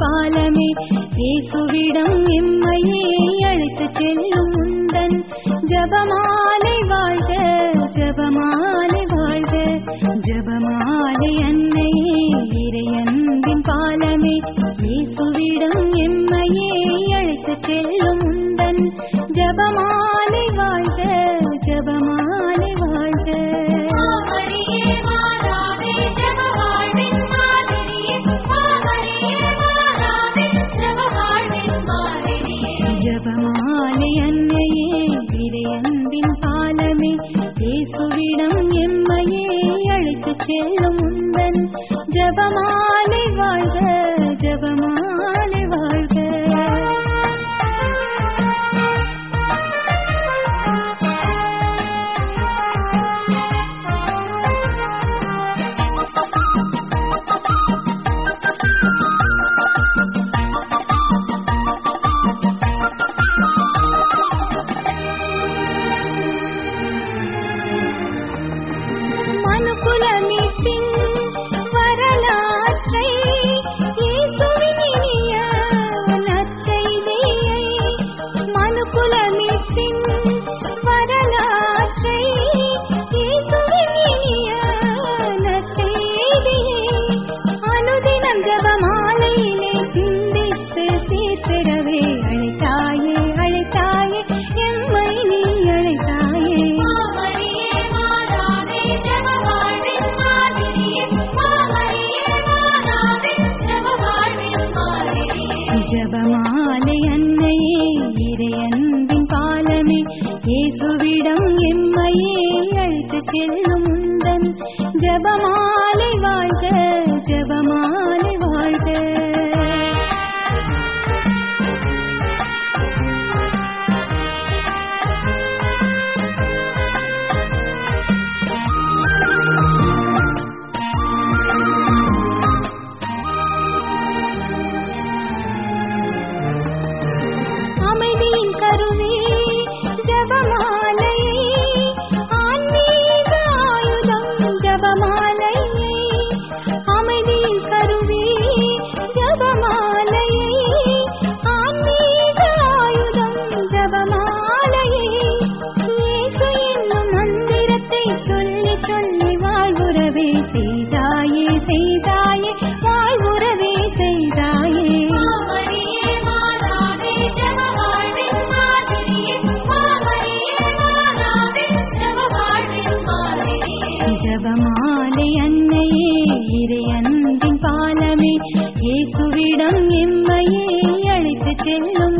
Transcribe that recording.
பாலமே இயேசுவிடம் எம்மையே அழைத்துச் செல்லும் உந்தன் ஜபமாலை வாழ்க ஜபமாலை வாழ்க ஜபமாலை அன்னையே இறையன்பின் பாலமே இயேசுவிடம் எம்மையே அழைத்துச் செல்லும் உந்தன் ஜபமாலை வாழ்க ஜபமாலை வாழ்க மாமரியே மாதாவே ஜெப வாழ்வின் மாதிரியே மாமரியே மாதாவே ஜெப வாழ்வின் மாதிரியே ஜபமாலை அன்னையே இறையன்பின் பாலமே இயேசுவிடம் எம்மையே அழைத்துச் செல்லும் உந்தன் ஜபமாலை வாழ்க ஜபமாலை வாழ்க மனுகுலமீட்பின் வரலாற்றை இயேசுவின் இனிய நற்செய்தியை மனுகுலமீட்பின் வரலாற்றை இயேசுவின் இனிய நற்செய்தியை அனுதினம் ஜெபமாலையிலே சிந்தித்து சீர்திரவே அழைத்தாயே அழைத்தாயே எம்மை நீ அழைத்தாயே மாமரியே மாதாவே ஜெப வாழ்வின் மாதிரியே மாமரியே மாதாவே ஜெப வாழ்வின் மாதிரியே ஜபமாலை அன்னையே இறையன்பின் பாலமே இயேசுவிடம் எம்மையே அழைத்துச் செல்லும் உந்தன் ஜபமாலை வாழ்க ஜபமாலை வாழ்க அமைதியின் கருவே ஜபமாலையே ஆன்மீக ஆயுதம் ஜபமாலையே அமைதியின் கருவே ஜபமாலையே ஆன்மீக ஆயுதம் ஜபமாலையே இயேசு என்னும் மந்திரத்தை சொல்லி சொல்லி வாழ்வுறவே செய்தாயே செய்தாயே வாழ்வுறவே செய்தாயே மாமரியே மாதாவே ஜெப வாழ்வின் மாதிரியே மாமரியே மாதாவே ஜெப வாழ்வின் மாதிரியே ஜபமாலை அன்னையே இறையன்பின் பாலமே இயேசுவிடம் எம்மையே அழைத்துச் செல்லும்